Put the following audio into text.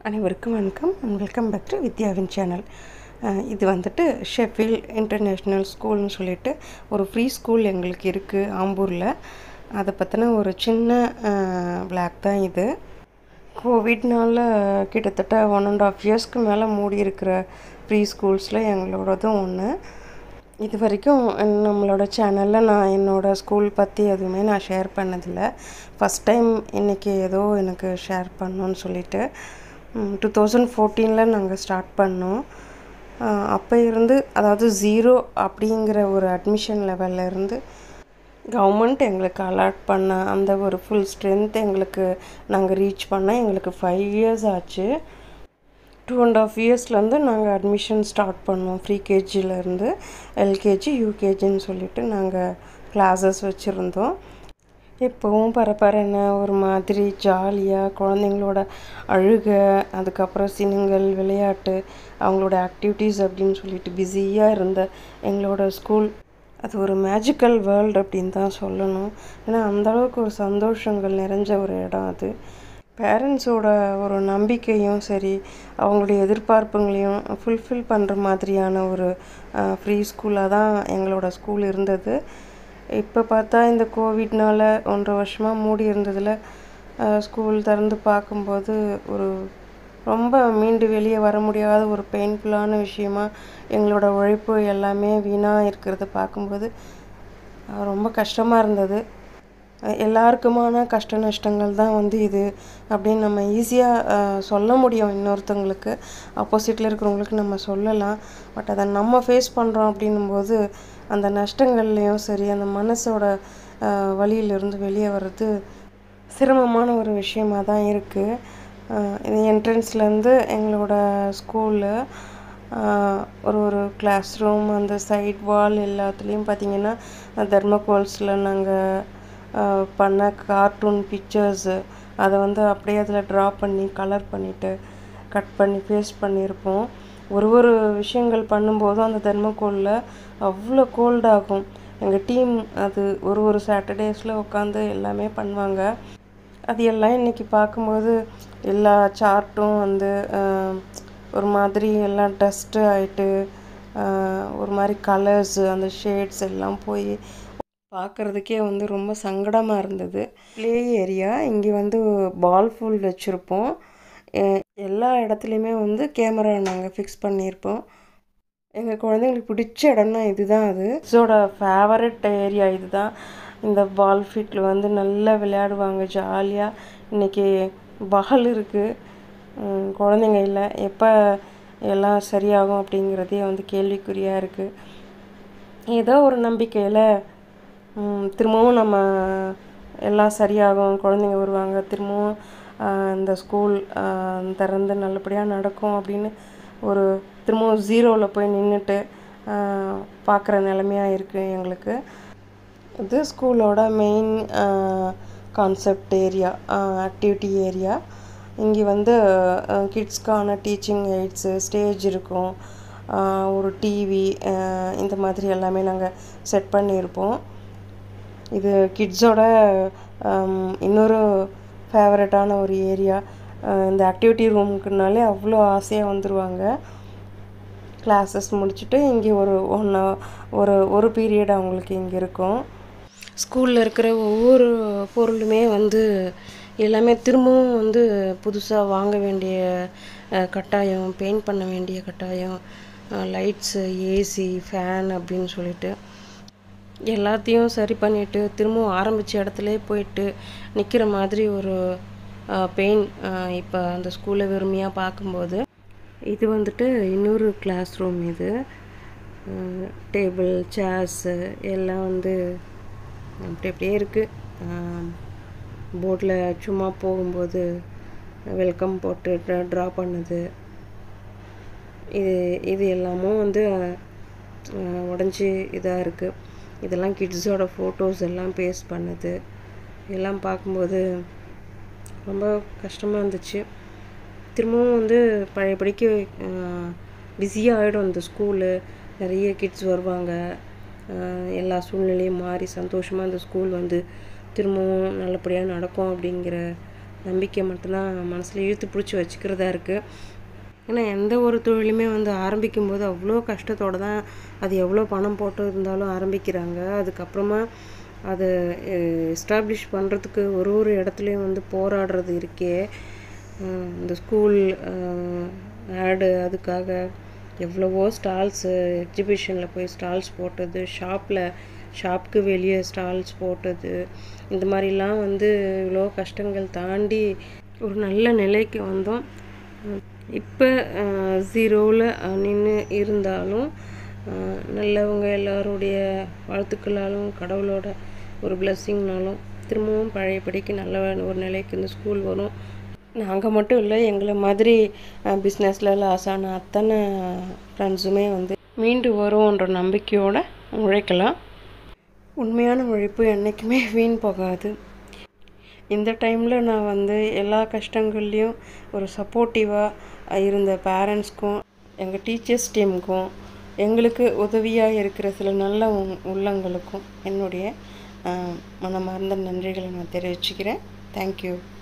அனைவருக்கும் வணக்கம் welcome back to வித்யாவின் சேனல் இது வந்துட்டு ஷெஃபில் இன்டர்நேஷ்னல் ஸ்கூல்னு சொல்லிட்டு ஒரு ஃப்ரீ ஸ்கூல் எங்களுக்கு இருக்குது ஆம்பூரில் அதை பற்றின ஒரு சின்ன பிளாக் தான் இது கோவிட்னால கிட்டத்தட்ட ஒன் அண்ட் ஆஃப் இயர்ஸ்க்கு மேலே மூடி இருக்கிற ஃப்ரீ ஸ்கூல்ஸில் எங்களோடதும் ஒன்று இது வரைக்கும் நம்மளோட சேனலில் நான் என்னோடய ஸ்கூல் பற்றி எதுவுமே நான் ஷேர் பண்ணதில்லை ஃபஸ்ட் டைம் இன்றைக்கி ஏதோ எனக்கு ஷேர் பண்ணணுன்னு சொல்லிட்டு டூ தௌசண்ட் ஃபோர்டீனில் நாங்கள் ஸ்டார்ட் பண்ணோம் அப்போ இருந்து அதாவது ஜீரோ அப்படிங்கிற ஒரு அட்மிஷன் லெவலில் இருந்து கவர்மெண்ட் எங்களுக்கு அலாட் பண்ண அந்த ஒரு ஃபுல் ஸ்ட்ரென்த் எங்களுக்கு நாங்கள் ரீச் பண்ண எங்களுக்கு ஃபைவ் இயர்ஸ் ஆச்சு டூ அண்ட் ஆஃப் இயர்ஸ்லேருந்து நாங்கள் அட்மிஷன் ஸ்டார்ட் பண்ணோம் ஃப்ரீ கேஜிலேருந்து எல்கேஜி யூகேஜின்னு சொல்லிட்டு நாங்கள் கிளாஸஸ் வச்சுருந்தோம் எப்போவும் பரபரன்னு ஒரு மாதிரி ஜாலியாக குழந்தைங்களோட அழுக அதுக்கப்புறம் சினுங்கள் விளையாட்டு அவங்களோட ஆக்டிவிட்டீஸ் அப்படின்னு சொல்லிட்டு பிஸியாக இருந்த எங்களோட ஸ்கூல் அது ஒரு மேஜிக்கல் வேர்ல்டு அப்படின்னு தான் சொல்லணும் ஏன்னா அந்தளவுக்கு ஒரு சந்தோஷங்கள் நிறைஞ்ச ஒரு இடம் அது பேரண்ட்ஸோட ஒரு நம்பிக்கையும் சரி அவங்களுடைய எதிர்பார்ப்புங்களையும் ஃபுல்ஃபில் பண்ணுற மாதிரியான ஒரு ஃப்ரீ ஸ்கூலாக தான் எங்களோட ஸ்கூல் இருந்தது இப்போ பார்த்தா இந்த கோவிட்னால் ஒன்றரை வருஷமாக மூடி இருந்ததில் ஸ்கூல் திறந்து பார்க்கும்போது ஒரு ரொம்ப மீண்டு வெளியே வர முடியாத ஒரு பெயின்ஃபுல்லான விஷயமா எங்களோட உழைப்பு எல்லாமே வீணாக இருக்கிறத பார்க்கும்போது ரொம்ப கஷ்டமாக இருந்தது எல்லாருக்குமான கஷ்ட நஷ்டங்கள் தான் வந்து இது அப்படின்னு நம்ம ஈஸியாக சொல்ல முடியும் இன்னொருத்தவங்களுக்கு ஆப்போசிட்டில் இருக்கிறவங்களுக்கு நம்ம சொல்லலாம் பட் அதை நம்ம ஃபேஸ் பண்ணுறோம் அப்படின்னும்போது அந்த நஷ்டங்கள்லேயும் சரி அந்த மனசோட வழியிலிருந்து வெளியே வர்றது சிரமமான ஒரு விஷயமாக தான் இருக்குது இது என்ட்ரன்ஸ்லேருந்து எங்களோட ஸ்கூலு ஒரு ஒரு கிளாஸ் ரூம் அந்த சைட் வால் எல்லாத்துலேயும் பார்த்திங்கன்னா தர்மகோல்ஸில் நாங்கள் பண்ண கார்ட்டூன் பிக்சர்ஸு அதை வந்து அப்படியே அதில் ட்ரா பண்ணி கலர் பண்ணிவிட்டு கட் பண்ணி பேஸ்ட் பண்ணியிருப்போம் ஒரு ஒரு விஷயங்கள் பண்ணும்போதும் அந்த தெர்மோகோலில் அவ்வளோ கோல்டாகும் எங்கள் டீம் அது ஒரு ஒரு சாட்டர்டேஸில் உட்காந்து எல்லாமே பண்ணுவாங்க அது எல்லாம் இன்றைக்கி பார்க்கும்போது எல்லா சார்ட்டும் வந்து ஒரு மாதிரி எல்லாம் டஸ்ட்டு ஆகிட்டு ஒரு மாதிரி கலர்ஸு அந்த ஷேட்ஸ் எல்லாம் போய் பார்க்குறதுக்கே வந்து ரொம்ப சங்கடமாக இருந்தது ப்ளே ஏரியா இங்கே வந்து பால் ஃபுல் வச்சுருப்போம் எல்லா இடத்துலையுமே வந்து கேமரா நாங்கள் ஃபிக்ஸ் பண்ணியிருப்போம் எங்கள் குழந்தைங்களுக்கு பிடிச்ச இடம்னா இதுதான் அது இதோட ஃபேவரட் ஏரியா இதுதான் இந்த பால் ஃபீட்டில் வந்து நல்லா விளையாடுவாங்க ஜாலியாக இன்றைக்கி பகல் இருக்குது குழந்தைங்க இல்லை எப்போ எல்லாம் சரியாகும் அப்படிங்கிறதே வந்து கேள்விக்குறியாக இருக்குது ஏதோ ஒரு நம்பிக்கையில் திரும்பவும் நம்ம எல்லாம் சரியாகும் குழந்தைங்க வருவாங்க திரும்பவும் இந்த ஸ்கூல் திறந்து நல்லபடியாக நடக்கும் அப்படின்னு ஒரு திரும்பவும் ஜீரோவில் போய் நின்றுட்டு பார்க்குற நிலமையாக இருக்குது எங்களுக்கு இது ஸ்கூலோட main concept area activity area இங்கே வந்து கிட்ஸ்க்கான டீச்சிங் எய்ட்ஸு ஸ்டேஜ் இருக்கும் ஒரு டிவி இந்த மாதிரி எல்லாமே நாங்கள் செட் பண்ணியிருப்போம் இது கிட்ஸோட இன்னொரு ஃபேவரட்டான ஒரு ஏரியா இந்த ஆக்டிவிட்டி ரூமுக்குனாலே அவ்வளோ ஆசையாக வந்துடுவாங்க கிளாஸஸ் முடிச்சுட்டு இங்கே ஒரு ஒன் ஒரு ஒரு பீரியட் அவங்களுக்கு இங்கே இருக்கும் ஸ்கூலில் இருக்கிற ஒவ்வொரு பொருளுமே வந்து எல்லாமே திரும்பவும் வந்து புதுசாக வாங்க வேண்டிய கட்டாயம் பெயிண்ட் பண்ண வேண்டிய கட்டாயம் லைட்ஸு ஏசி ஃபேன் அப்படின்னு சொல்லிட்டு எல்லாத்தையும் சரி பண்ணிவிட்டு திரும்பவும் ஆரம்பித்த இடத்துல போயிட்டு நிற்கிற மாதிரி ஒரு பெயின் இப்போ அந்த ஸ்கூலை வெறுமையாக பார்க்கும்போது இது வந்துட்டு இன்னொரு கிளாஸ் ரூம் இது டேபிள் சேர்ஸு எல்லாம் வந்து அப்படி அப்படியே இருக்குது போர்டில் சும்மா போகும்போது வெல்கம் போட்டு ட்ரா பண்ணுது இது இது எல்லாமும் வந்து உடஞ்சி இதாக இருக்குது இதெல்லாம் கிட்ஸோட ஃபோட்டோஸ் எல்லாம் பேஸ்ட் பண்ணுது எல்லாம் பார்க்கும்போது ரொம்ப கஷ்டமாக இருந்துச்சு திரும்பவும் வந்து பழையபடிக்கு பிஸியாக ஆகிடும் இந்த ஸ்கூலு நிறைய கிட்ஸ் வருவாங்க எல்லா சூழ்நிலையும் மாறி சந்தோஷமாக இந்த ஸ்கூல் வந்து திரும்பவும் நல்லபடியாக நடக்கும் அப்படிங்கிற நம்பிக்கை மட்டும்தான் மனசில் இழுத்து பிடிச்சி வச்சுக்கிறதா இருக்குது ஏன்னா எந்த ஒரு தொழிலுமே வந்து ஆரம்பிக்கும் போது அவ்வளோ கஷ்டத்தோடு தான் அது எவ்வளோ பணம் போட்டு இருந்தாலும் ஆரம்பிக்கிறாங்க அதுக்கப்புறமா அதை எஸ்டாப்ளிஷ் பண்ணுறதுக்கு ஒரு ஒரு இடத்துலையும் வந்து போராடுறது இருக்கே அஹ் இந்த ஸ்கூல் ஆடு அதுக்காக எவ்வளவோ ஸ்டால்ஸு எக்ஸிபிஷனில் போய் ஸ்டால்ஸ் போட்டது ஷாப்பில் ஷாப்புக்கு வெளியே ஸ்டால்ஸ் போட்டது இந்த மாதிரிலாம் வந்து இவ்வளோ கஷ்டங்கள் தாண்டி ஒரு நல்ல நிலைக்கு வந்தோம் இப்போ ஜீரோவில் நின்று இருந்தாலும் அஹ், நல்லவங்க எல்லாருடைய வாழ்த்துக்களாலும் கடவுளோட ஒரு பிளெஸ்ஸிங்னாலும் திரும்பவும் பழையபடிக்கு நல்ல ஒரு நிலைக்கு இந்த ஸ்கூல் வரும் நாங்கள் மட்டும் இல்லை எங்களை மாதிரி பிஸ்னஸில் லாஸ் ஆன அத்தனை ஃப்ரெண்ட்ஸுமே வந்து மீண்டு வரும்ன்ற நம்பிக்கையோடு உழைக்கலாம் உண்மையான உழைப்பு என்றைக்குமே வீண் போகாது இந்த டைமில் நான் வந்து எல்லா கஷ்டங்கள்லேயும் ஒரு சப்போர்ட்டிவாக இருந்த பேரண்ட்ஸ்க்கும் எங்கள் டீச்சர்ஸ் டீமுக்கும் எங்களுக்கு உதவியாக இருக்கிற சில நல்ல உ- உள்ளங்களுக்கும் என்னுடைய அஹ், மனமார்ந்த நன்றிகளை நான் தெரிவிச்சுக்கிறேன் தேங்க்யூ